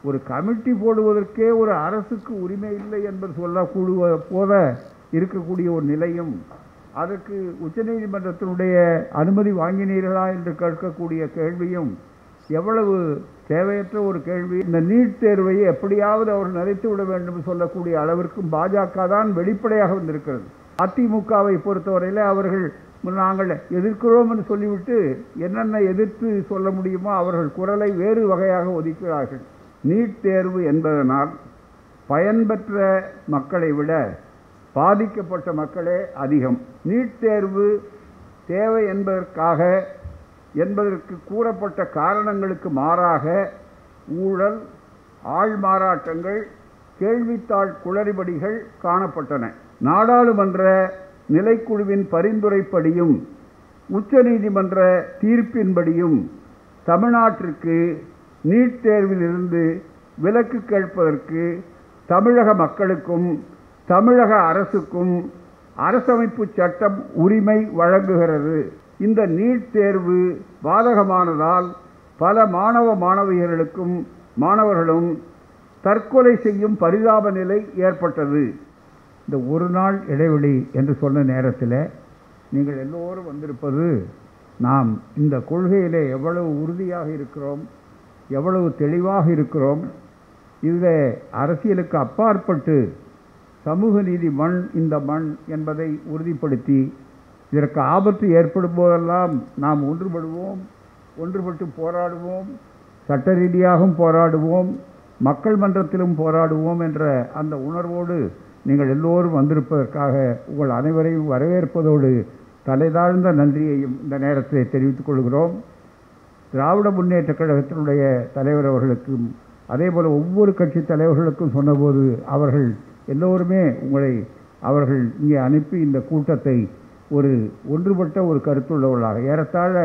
ஒரு கமிட்டி போடுவதற்கே ஒரு அரசுக்கு உரிமை இல்லை என்பது சொல்லக்கூடிய போல இருக்கக்கூடிய ஒரு நிலையும் அதற்கு உச்சநீதிமன்றத்தினுடைய அனுமதி வாங்கினீர்களா என்று கேட்கக்கூடிய கேள்வியும் எவ்வளவு தேவையற்ற ஒரு கேள்வி இந்த நீட் தேர்வை எப்படியாவது அவர் நிறைத்து விட வேண்டும் என்று சொல்லக்கூடிய அளவிற்கும் பாஜக தான் வெளிப்படையாக வந்திருக்கிறது அதிமுகவை பொறுத்தவரையில் அவர்கள் நாங்கள் எதிர்க்கிறோம் என்று சொல்லிவிட்டு என்னென்ன எதிர்த்து சொல்ல முடியுமோ அவர்கள் குரலை வேறு வகையாக ஒதுக்கிறார்கள் நீட் தேர்வு என்பதனால் பயன்பெற்ற மக்களை விட பாதிக்கப்பட்ட மக்களே அதிகம் நீட் தேர்வு தேவை என்பதற்காக என்பதற்கு கூறப்பட்ட காரணங்களுக்கு மாறாக ஊழல் ஆள்மாறாட்டங்கள் கேள்வித்தாள் குளறுபடிகள் காணப்பட்டன நாடாளுமன்ற நிலைக்குழுவின் பரிந்துரைப்படியும் உச்சநீதிமன்ற தீர்ப்பின்படியும் தமிழ்நாட்டிற்கு நீட் தேர்விலிருந்து விலக்கு கேட்பதற்கு தமிழக மக்களுக்கும் தமிழக அரசுக்கும் அரசமைப்பு சட்டம் உரிமை வழங்குகிறது இந்த நீட் தேர்வு பாதகமானதால் பல மாணவ மாணவியர்களுக்கும் மாணவர்களும் தற்கொலை செய்யும் பரிதாப நிலை ஏற்பட்டது இந்த ஒரு நாள் இடைவெளி என்று சொன்ன நேரத்தில் நீங்கள் எல்லோரும் வந்திருப்பது நாம் இந்த கொள்கையிலே எவ்வளவு உறுதியாக இருக்கிறோம் எவ்வளவு தெளிவாக இருக்கிறோம் இதில் அரசியலுக்கு அப்பாற்பட்டு சமூக நீதி மண் இந்த மண் என்பதை உறுதிப்படுத்தி இதற்கு ஆபத்து ஏற்படும் போதெல்லாம் நாம் ஒன்றுபடுவோம் ஒன்றுபட்டு போராடுவோம் சட்ட ரீதியாகவும் போராடுவோம் மக்கள் மன்றத்திலும் போராடுவோம் என்ற அந்த உணர்வோடு நீங்கள் எல்லோரும் வந்திருப்பதற்காக உங்கள் அனைவரையும் வரவேற்பதோடு தலைதாழ்ந்த நன்றியையும் இந்த நேரத்தில் தெரிவித்துக் கொள்கிறோம் திராவிட முன்னேற்றக் கழகத்தினுடைய தலைவர் அவர்களுக்கும் அதேபோல் ஒவ்வொரு கட்சி தலைவர்களுக்கும் சொன்னபோது அவர்கள் எல்லோருமே உங்களை அவர்கள் இங்கே அனுப்பி இந்த கூட்டத்தை ஒரு ஒன்றுபட்ட ஒரு கருத்துள்ளவர்களாக ஏறத்தாழ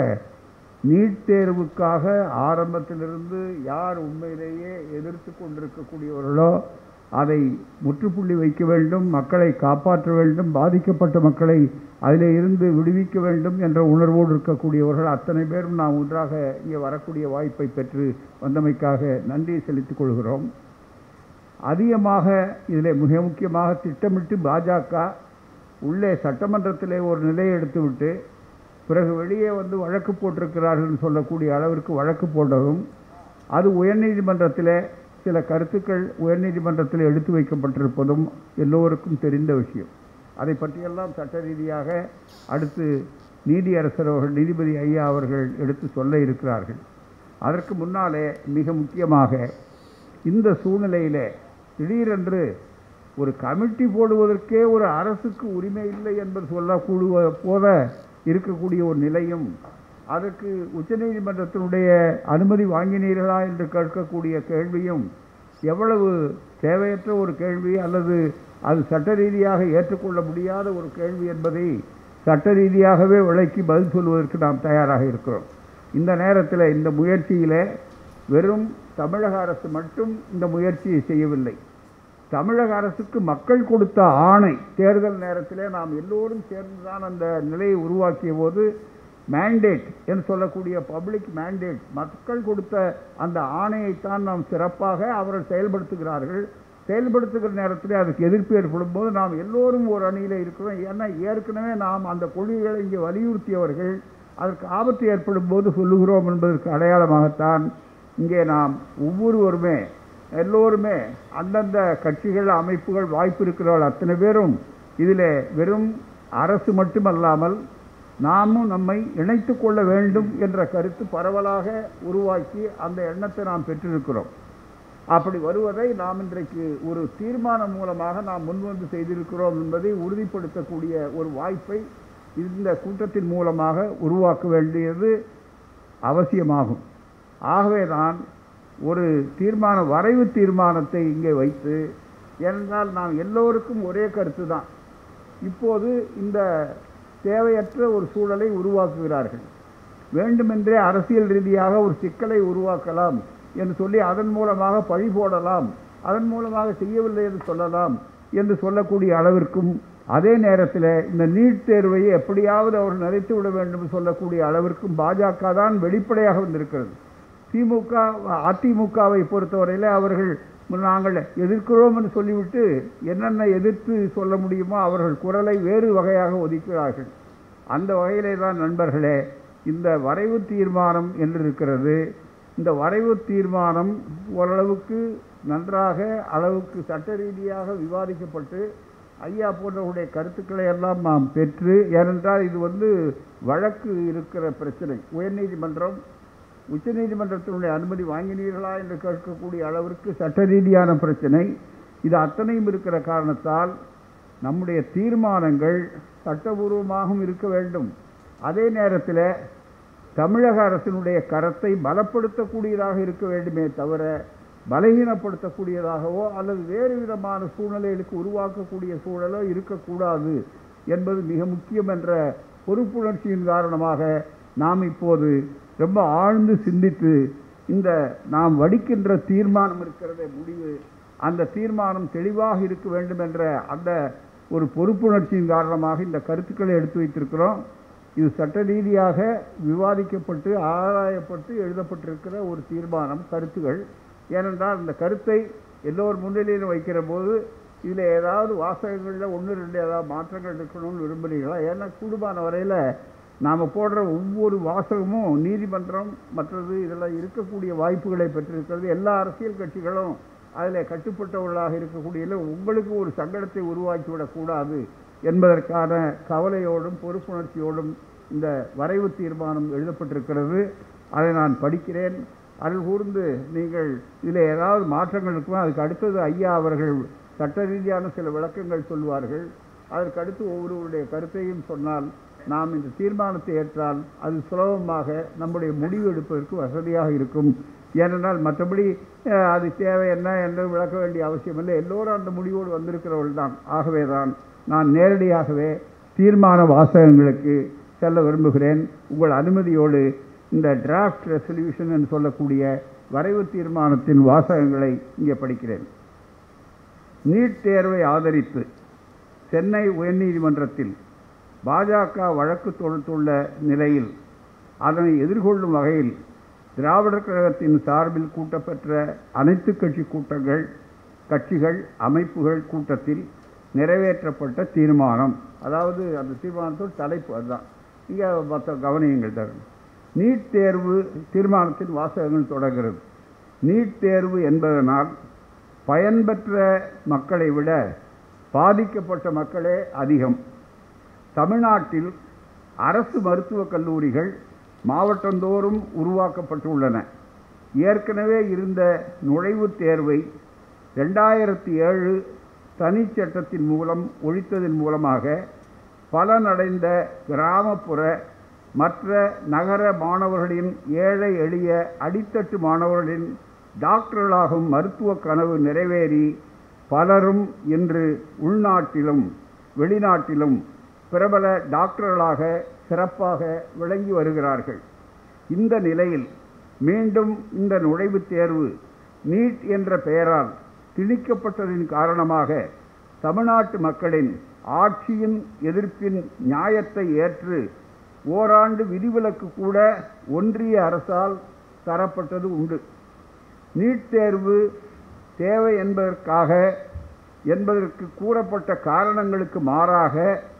நீட் தேர்வுக்காக ஆரம்பத்திலிருந்து யார் உண்மையிலேயே எதிர்த்து கொண்டிருக்கக்கூடியவர்களோ அதை முற்றுப்புள்ளி வைக்க வேண்டும் மக்களை காப்பாற்ற வேண்டும் பாதிக்கப்பட்ட மக்களை அதிலே இருந்து விடுவிக்க வேண்டும் என்ற உணர்வோடு இருக்கக்கூடியவர்கள் அத்தனை பேரும் நாம் ஒன்றாக இங்கே வரக்கூடிய வாய்ப்பை பெற்று வந்தமைக்காக நன்றி செலுத்திக் கொள்கிறோம் அதிகமாக இதில் மிக முக்கியமாக திட்டமிட்டு பாஜக உள்ளே சட்டமன்றத்திலே ஒரு நிலையை எடுத்துவிட்டு பிறகு வெளியே வந்து வழக்கு போட்டிருக்கிறார்கள் சொல்லக்கூடிய அளவிற்கு வழக்கு போட்டதும் அது உயர்நீதிமன்றத்தில் சில கருத்துக்கள் உயர்நீதிமன்றத்தில் எடுத்து வைக்கப்பட்டிருப்பதும் எல்லோருக்கும் தெரிந்த விஷயம் அதை பற்றியெல்லாம் சட்ட ரீதியாக அடுத்து நீதியரசர் அவர்கள் நீதிபதி ஐயா அவர்கள் எடுத்து சொல்ல இருக்கிறார்கள் அதற்கு முன்னாலே மிக முக்கியமாக இந்த சூழ்நிலையிலே திடீரென்று ஒரு கமிட்டி போடுவதற்கே ஒரு அரசுக்கு உரிமை இல்லை என்பது சொல்லக்கூடிய போல இருக்கக்கூடிய ஒரு நிலையும் அதற்கு உச்சநீதிமன்றத்தினுடைய அனுமதி வாங்கினீர்களா என்று கேட்கக்கூடிய கேள்வியும் எவ்வளவு தேவையற்ற ஒரு கேள்வி அல்லது அது சட்ட ரீதியாக ஏற்றுக்கொள்ள முடியாத ஒரு கேள்வி என்பதை சட்ட ரீதியாகவே விளக்கி பதில் சொல்வதற்கு நாம் தயாராக இருக்கிறோம் இந்த நேரத்தில் இந்த முயற்சியில் வெறும் தமிழக அரசு மட்டும் இந்த முயற்சியை செய்யவில்லை தமிழக அரசுக்கு மக்கள் கொடுத்த ஆணை தேர்தல் நேரத்திலே நாம் எல்லோரும் சேர்ந்துதான் அந்த நிலையை உருவாக்கிய போது மேண்டேட் என்று சொல்லக்கூடிய பப்ளிக் மேண்டேட் மக்கள் கொடுத்த அந்த ஆணையைத்தான் நாம் சிறப்பாக அவர்கள் செயல்படுத்துகிறார்கள் செயல்படுத்துகிற நேரத்தில் அதுக்கு எதிர்ப்பு ஏற்படும் போது நாம் எல்லோரும் ஒரு அணியில் இருக்கிறோம் ஏன்னா ஏற்கனவே நாம் அந்த கொள்கைகளை இங்கே வலியுறுத்தியவர்கள் அதற்கு ஆபத்து ஏற்படும் போது சொல்லுகிறோம் என்பதற்கு அடையாளமாகத்தான் இங்கே நாம் ஒவ்வொருவருமே எல்லோருமே அந்தந்த கட்சிகள் அமைப்புகள் வாய்ப்பு இருக்கிறவர்கள் அத்தனை பேரும் இதில் வெறும் அரசு மட்டுமல்லாமல் நாமும் நம்மை இணைத்து கொள்ள வேண்டும் என்ற கருத்து பரவலாக உருவாக்கி அந்த எண்ணத்தை நாம் பெற்றிருக்கிறோம் அப்படி வருவதை நாம் இன்றைக்கு ஒரு தீர்மானம் மூலமாக நாம் முன்வந்து செய்திருக்கிறோம் என்பதை உறுதிப்படுத்தக்கூடிய ஒரு வாய்ப்பை இந்த கூட்டத்தின் மூலமாக உருவாக்க வேண்டியது அவசியமாகும் ஆகவேதான் ஒரு தீர்மான வரைவு தீர்மானத்தை இங்கே வைத்து ஏனென்றால் நாம் எல்லோருக்கும் ஒரே கருத்து தான் இப்போது இந்த தேவையற்ற ஒரு சூழலை உருவாக்குகிறார்கள் வேண்டுமென்றே அரசியல் ரீதியாக ஒரு சிக்கலை உருவாக்கலாம் என்று சொல்லி அதன் மூலமாக பழி போடலாம் அதன் மூலமாக செய்யவில்லை என்று சொல்லலாம் என்று சொல்லக்கூடிய அளவிற்கும் அதே நேரத்தில் இந்த நீட் தேர்வை எப்படியாவது அவர் நிறைத்து விட வேண்டும் என்று சொல்லக்கூடிய அளவிற்கும் பாஜக தான் வெளிப்படையாக வந்திருக்கிறது திமுக அதிமுகவை பொறுத்தவரையில் அவர்கள் நாங்கள் எதிர்க்கிறோம் என்று சொல்லிவிட்டு என்னென்ன எதிர்த்து சொல்ல முடியுமோ அவர்கள் குரலை வேறு வகையாக ஒதுக்கிறார்கள் அந்த வகையிலே தான் நண்பர்களே இந்த வரைவு தீர்மானம் என்று இருக்கிறது இந்த வரைவு தீர்மானம் ஓரளவுக்கு நன்றாக அளவுக்கு சட்ட ரீதியாக விவாதிக்கப்பட்டு ஐயா போன்றவருடைய கருத்துக்களை எல்லாம் நாம் பெற்று ஏனென்றால் இது வந்து வழக்கு இருக்கிற பிரச்சனை உயர்நீதிமன்றம் உச்சநீதிமன்றத்தினுடைய அனுமதி வாங்கினீர்களா என்று கேட்கக்கூடிய அளவிற்கு சட்ட ரீதியான பிரச்சனை இது அத்தனையும் இருக்கிற காரணத்தால் நம்முடைய தீர்மானங்கள் சட்டபூர்வமாகவும் இருக்க வேண்டும் அதே நேரத்தில் தமிழக அரசினுடைய கரத்தை பலப்படுத்தக்கூடியதாக இருக்க வேண்டுமே தவிர பலகீனப்படுத்தக்கூடியதாகவோ அல்லது வேறு விதமான சூழ்நிலைகளுக்கு உருவாக்கக்கூடிய சூழலோ இருக்கக்கூடாது என்பது மிக முக்கியம் என்ற பொறுப்புணர்ச்சியின் காரணமாக நாம் இப்போது ரொம்ப ஆழ்ந்து சிந்தித்து இந்த நாம் வடிக்கின்ற தீர்மானம் இருக்கிறத முடிவு அந்த தீர்மானம் தெளிவாக இருக்க வேண்டும் என்ற அந்த ஒரு பொறுப்புணர்ச்சியின் காரணமாக இந்த கருத்துக்களை எடுத்து வைத்திருக்கிறோம் இது சட்ட ரீதியாக விவாதிக்கப்பட்டு ஆராயப்பட்டு எழுதப்பட்டிருக்கிற ஒரு தீர்மானம் கருத்துகள் ஏனென்றால் இந்த கருத்தை எல்லோர் முன்னிலையிலும் வைக்கிற போது இதில் ஏதாவது வாசகங்களில் ஒன்று ரெண்டு ஏதாவது மாற்றங்கள் இருக்கணும்னு விரும்புகிறீங்களா ஏன்னா கூடுமான வரையில் நாம் போடுற ஒவ்வொரு வாசகமும் நீதிமன்றம் மற்றது இதெல்லாம் இருக்கக்கூடிய வாய்ப்புகளை பெற்றிருக்கிறது எல்லா அரசியல் கட்சிகளும் அதில் கட்டுப்பட்டவர்களாக இருக்கக்கூடிய உங்களுக்கு ஒரு சங்கடத்தை உருவாக்கிவிடக்கூடாது என்பதற்கான கவலையோடும் பொறுப்புணர்ச்சியோடும் இந்த வரைவு தீர்மானம் எழுதப்பட்டிருக்கிறது அதை நான் படிக்கிறேன் அதில் கூர்ந்து நீங்கள் இதில் ஏதாவது மாற்றங்கள் இருக்குமோ அதுக்கு அடுத்தது ஐயா அவர்கள் சட்ட ரீதியான சில விளக்கங்கள் சொல்வார்கள் அதற்கு அடுத்து ஒவ்வொருவருடைய கருத்தையும் சொன்னால் நாம் இந்த தீர்மானத்தை ஏற்றால் அது சுலபமாக நம்முடைய முடிவு எடுப்பதற்கு வசதியாக இருக்கும் ஏனென்றால் மற்றபடி அது தேவை என்ன என்று விளக்க வேண்டிய அவசியமில்லை எல்லோரும் அந்த முடிவோடு வந்திருக்கிறவர்கள் தான் ஆகவே தான் நான் நேரடியாகவே தீர்மான வாசகங்களுக்கு செல்ல விரும்புகிறேன் உங்கள் அனுமதியோடு இந்த டிராஃப்ட் ரெசல்யூஷன் என்று சொல்லக்கூடிய வரைவு தீர்மானத்தின் வாசகங்களை இங்கே படிக்கிறேன் நீட் தேர்வை ஆதரித்து சென்னை உயர்நீதிமன்றத்தில் பாஜக வழக்கு தொடுத்துள்ள நிலையில் அதனை எதிர்கொள்ளும் வகையில் திராவிடர் கழகத்தின் சார்பில் கூட்டப்பெற்ற அனைத்து கட்சி கூட்டங்கள் கட்சிகள் அமைப்புகள் கூட்டத்தில் நிறைவேற்றப்பட்ட தீர்மானம் அதாவது அந்த தீர்மானத்தோட தலைப்பு அதுதான் இங்கே மற்ற கவனியங்கள் தரும் நீட் தேர்வு தீர்மானத்தின் வாசகங்கள் தொடர்கிறது நீட் தேர்வு என்பதனால் பயன்பெற்ற மக்களை விட பாதிக்கப்பட்ட மக்களே அதிகம் தமிழ்நாட்டில் அரசு மருத்துவக் கல்லூரிகள் மாவட்டந்தோறும் உருவாக்கப்பட்டுள்ளன ஏற்கனவே இருந்த நுழைவுத் தேர்வை ரெண்டாயிரத்தி ஏழு தனிச்சட்டத்தின் மூலம் ஒழித்ததன் மூலமாக பலனடைந்த கிராமப்புற மற்ற நகர மாணவர்களின் ஏழை எளிய அடித்தட்டு மாணவர்களின் டாக்டர்களாகும் மருத்துவ கனவு நிறைவேறி பலரும் இன்று உள்நாட்டிலும் வெளிநாட்டிலும் பிரபல டாக்டர்களாக சிறப்பாக விளங்கி வருகிறார்கள் இந்த நிலையில் மீண்டும் இந்த நுழைவுத் தேர்வு நீட் என்ற பெயரால் திணிக்கப்பட்டதின் காரணமாக தமிழ்நாட்டு மக்களின் ஆட்சியின் எதிர்ப்பின் நியாயத்தை ஏற்று ஓராண்டு விதிவிலக்கு கூட ஒன்றிய அரசால் தரப்பட்டது உண்டு நீட் தேர்வு தேவை என்பதற்காக என்பதற்கு கூறப்பட்ட காரணங்களுக்கு மாறாக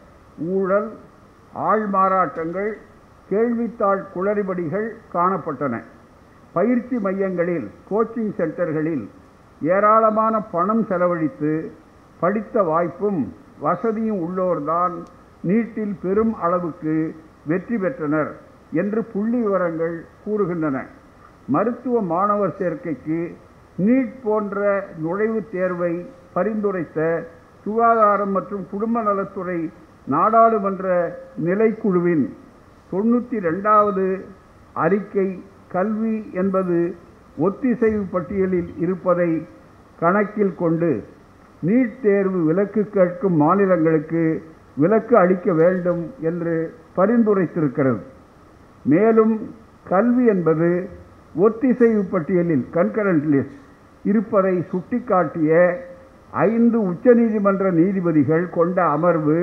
ஊழல் ஆள்மாறாட்டங்கள் கேள்வித்தாள் குளறுபடிகள் காணப்பட்டன பயிற்சி மையங்களில் கோச்சிங் சென்டர்களில் ஏராளமான பணம் செலவழித்து படித்த வாய்ப்பும் வசதியும் உள்ளோர்தான் நீட்டில் பெரும் அளவுக்கு வெற்றி பெற்றனர் என்று புள்ளி விவரங்கள் கூறுகின்றன மருத்துவ மாணவர் சேர்க்கைக்கு நீட் போன்ற நுழைவுத் தேர்வை பரிந்துரைத்த சுகாதாரம் மற்றும் குடும்ப நலத்துறை நாடாளுமன்ற நிலைக்குழுவின் தொண்ணூற்றி ரெண்டாவது அறிக்கை கல்வி என்பது ஒத்திசைவு பட்டியலில் இருப்பதை கணக்கில் கொண்டு நீட் தேர்வு விலக்கு கேட்கும் மாநிலங்களுக்கு விலக்கு அளிக்க வேண்டும் என்று பரிந்துரைத்திருக்கிறது மேலும் கல்வி என்பது ஒத்திசைவு பட்டியலில் கன்கரண்ட் லிஸ்ட் இருப்பதை சுட்டிக்காட்டிய ஐந்து உச்சநீதிமன்ற நீதிபதிகள் கொண்ட அமர்வு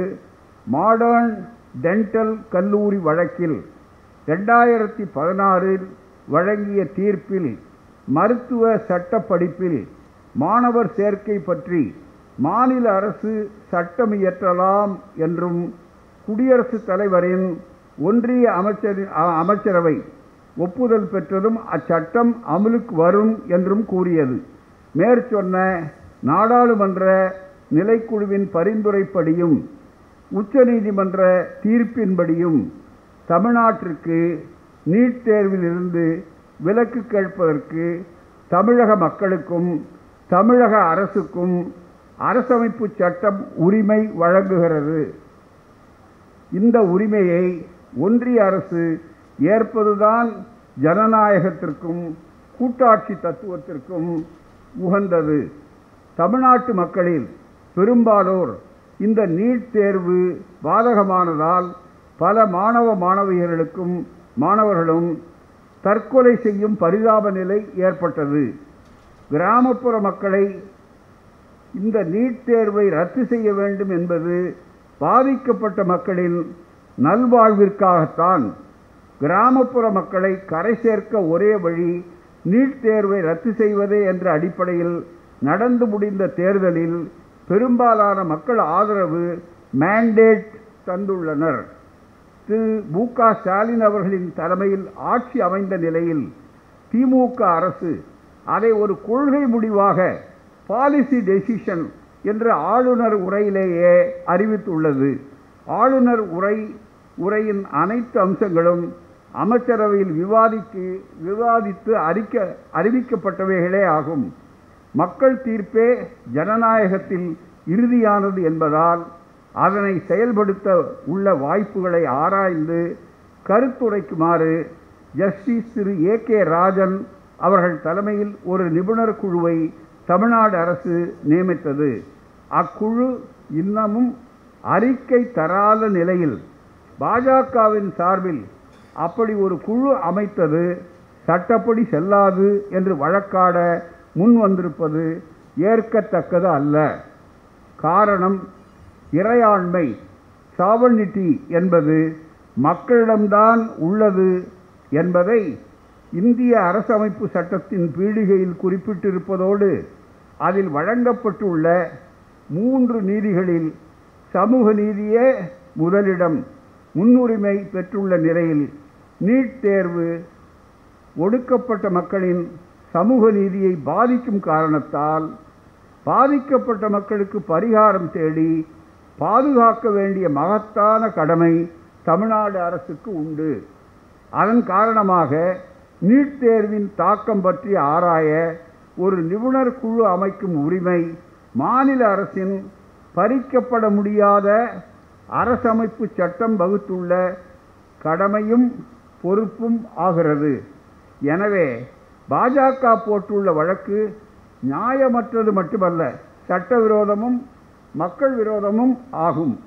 மாடர்ன் டென்டல் கல்லூரி வழக்கில் ரெண்டாயிரத்தி பதினாறில் வழங்கிய தீர்ப்பில் மருத்துவ சட்ட படிப்பில் மாணவர் சேர்க்கை பற்றி மாநில அரசு சட்டம் இயற்றலாம் என்றும் குடியரசுத் தலைவரின் ஒன்றிய அமைச்சரின் அ- அமைச்சரவை ஒப்புதல் பெற்றதும் அச்சட்டம் அமலுக்கு வரும் என்றும் கூறியது மேற்சொன்ன நாடாளுமன்ற நிலைக்குழுவின் பரிந்துரைப்படியும் உச்சநீதிமன்ற தீர்ப்பின்படியும் தமிழ்நாட்டிற்கு நீட் தேர்விலிருந்து விலக்கு கேட்பதற்கு தமிழக மக்களுக்கும் தமிழக அரசுக்கும் அரசமைப்பு சட்டம் உரிமை வழங்குகிறது இந்த உரிமையை ஒன்றிய அரசு ஏற்பதுதான் ஜனநாயகத்திற்கும் கூட்டாட்சி தத்துவத்திற்கும் உகந்தது தமிழ்நாட்டு மக்களில் பெரும்பாலோர் இந்த நீட் தேர்வு பாதகமானதால் பல மாணவ மாணவியர்களுக்கும் மாணவர்களும் தற்கொலை செய்யும் பரிதாப நிலை ஏற்பட்டது கிராமப்புற மக்களை இந்த நீட் தேர்வை ரத்து செய்ய வேண்டும் என்பது பாதிக்கப்பட்ட மக்களின் நல்வாழ்விற்காகத்தான் கிராமப்புற மக்களை கரை சேர்க்க ஒரே வழி நீட் தேர்வை ரத்து செய்வதே என்ற அடிப்படையில் நடந்து முடிந்த தேர்தலில் பெரும்பாலான மக்கள் ஆதரவு மேண்டேட் தந்துள்ளனர் திரு மு க ஸ்டாலின் அவர்களின் தலைமையில் ஆட்சி அமைந்த நிலையில் திமுக அரசு அதை ஒரு கொள்கை முடிவாக பாலிசி டெசிஷன் என்ற ஆளுநர் உரையிலேயே அறிவித்துள்ளது ஆளுநர் உரை உரையின் அனைத்து அம்சங்களும் அமைச்சரவையில் விவாதிக்கு விவாதித்து அறிக்க அறிவிக்கப்பட்டவைகளே ஆகும் மக்கள் தீர்ப்பே ஜனநாயகத்தில் இறுதியானது என்பதால் அதனை செயல்படுத்த உள்ள வாய்ப்புகளை ஆராய்ந்து கருத்துரைக்குமாறு ஜஸ்டிஸ் திரு ஏ கே ராஜன் அவர்கள் தலைமையில் ஒரு நிபுணர் குழுவை தமிழ்நாடு அரசு நியமித்தது அக்குழு இன்னமும் அறிக்கை தராத நிலையில் பாஜகவின் சார்பில் அப்படி ஒரு குழு அமைத்தது சட்டப்படி செல்லாது என்று வழக்காட முன் வந்திருப்பது ஏற்கத்தக்கது அல்ல காரணம் இறையாண்மை சாவர்னிட்டி என்பது மக்களிடம்தான் உள்ளது என்பதை இந்திய அரசமைப்பு சட்டத்தின் பீடிகையில் குறிப்பிட்டிருப்பதோடு அதில் வழங்கப்பட்டுள்ள மூன்று நீதிகளில் சமூக நீதியே முதலிடம் முன்னுரிமை பெற்றுள்ள நிலையில் நீட் தேர்வு ஒடுக்கப்பட்ட மக்களின் சமூக நீதியை பாதிக்கும் காரணத்தால் பாதிக்கப்பட்ட மக்களுக்கு பரிகாரம் தேடி பாதுகாக்க வேண்டிய மகத்தான கடமை தமிழ்நாடு அரசுக்கு உண்டு அதன் காரணமாக நீட் தேர்வின் தாக்கம் பற்றி ஆராய ஒரு நிபுணர் குழு அமைக்கும் உரிமை மாநில அரசின் பறிக்கப்பட முடியாத அரசமைப்பு சட்டம் வகுத்துள்ள கடமையும் பொறுப்பும் ஆகிறது எனவே பாஜக போட்டுள்ள வழக்கு நியாயமற்றது மட்டுமல்ல சட்டவிரோதமும் மக்கள் விரோதமும் ஆகும்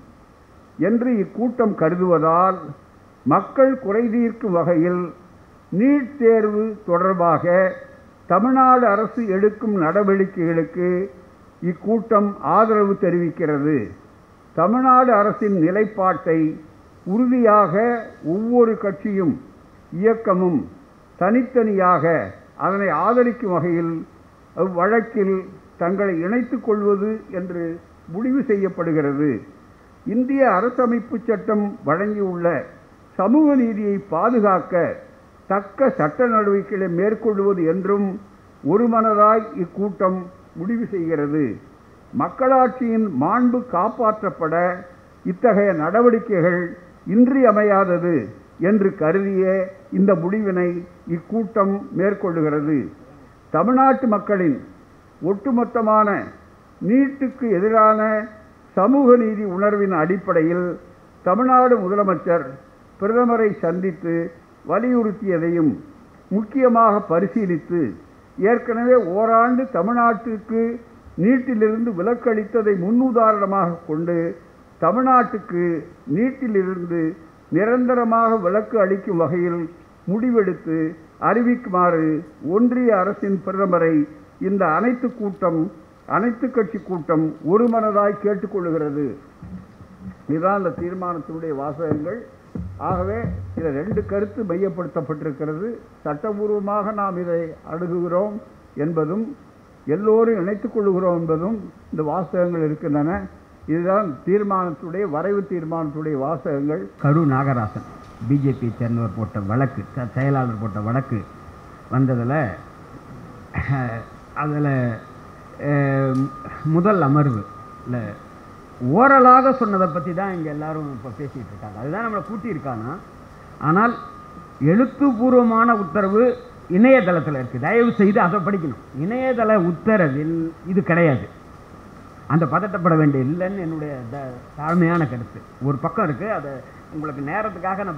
என்று இக்கூட்டம் கருதுவதால் மக்கள் குறை தீர்க்கும் வகையில் நீட் தேர்வு தொடர்பாக தமிழ்நாடு அரசு எடுக்கும் நடவடிக்கைகளுக்கு இக்கூட்டம் ஆதரவு தெரிவிக்கிறது தமிழ்நாடு அரசின் நிலைப்பாட்டை உறுதியாக ஒவ்வொரு கட்சியும் இயக்கமும் தனித்தனியாக அதனை ஆதரிக்கும் வகையில் அவ்வழக்கில் தங்களை இணைத்துக் கொள்வது என்று முடிவு செய்யப்படுகிறது இந்திய அரசமைப்பு சட்டம் வழங்கியுள்ள சமூக நீதியை பாதுகாக்க தக்க சட்ட நடவடிக்கைகளை மேற்கொள்வது என்றும் ஒருமனதாய் இக்கூட்டம் முடிவு செய்கிறது மக்களாட்சியின் மாண்பு காப்பாற்றப்பட இத்தகைய நடவடிக்கைகள் இன்றியமையாதது என்று கருதிய இந்த முடிவினை இக்கூட்டம் மேற்கொள்ளுகிறது தமிழ்நாட்டு மக்களின் ஒட்டுமொத்தமான நீட்டுக்கு எதிரான சமூக நீதி உணர்வின் அடிப்படையில் தமிழ்நாடு முதலமைச்சர் பிரதமரை சந்தித்து வலியுறுத்தியதையும் முக்கியமாக பரிசீலித்து ஏற்கனவே ஓராண்டு தமிழ்நாட்டுக்கு நீட்டிலிருந்து விலக்களித்ததை முன்னுதாரணமாக கொண்டு தமிழ்நாட்டுக்கு நீட்டிலிருந்து நிரந்தரமாக விலக்கு அளிக்கும் வகையில் முடிவெடுத்து அறிவிக்குமாறு ஒன்றிய அரசின் பிரதமரை இந்த அனைத்து கூட்டம் அனைத்து கட்சி கூட்டம் ஒருமனதாய் கேட்டுக்கொள்கிறது இதுதான் இந்த தீர்மானத்தினுடைய வாசகங்கள் ஆகவே இதில் ரெண்டு கருத்து மையப்படுத்தப்பட்டிருக்கிறது சட்டபூர்வமாக நாம் இதை அணுகுகிறோம் என்பதும் எல்லோரும் இணைத்துக் கொள்கிறோம் என்பதும் இந்த வாசகங்கள் இருக்கின்றன இதுதான் தீர்மானத்துடைய வரைவு தீர்மானத்துடைய வாசகங்கள் கரு நாகராசன் பிஜேபி சேர்ந்தவர் போட்ட வழக்கு ச- செயலாளர் போட்ட வழக்கு வந்ததில் அதில் முதல் அமர்வு இல்லை ஓரலாக சொன்னதை பற்றி தான் இங்கே எல்லாரும் இப்போ பேசிகிட்டு இருக்காங்க அதுதான் நம்மளை கூட்டியிருக்கானா ஆனால் எழுத்துப்பூர்வமான உத்தரவு இணையதளத்தில் இருக்குது தயவு செய்து அதை படிக்கணும் இணையதள உத்தரவில் இது கிடையாது அந்த பதட்டப்பட வேண்டிய இல்லைன்னு என்னுடைய த- தாழ்மையான கருத்து ஒரு பக்கம் இருக்குது அதை உங்களுக்கு நேரத்துக்காக நான்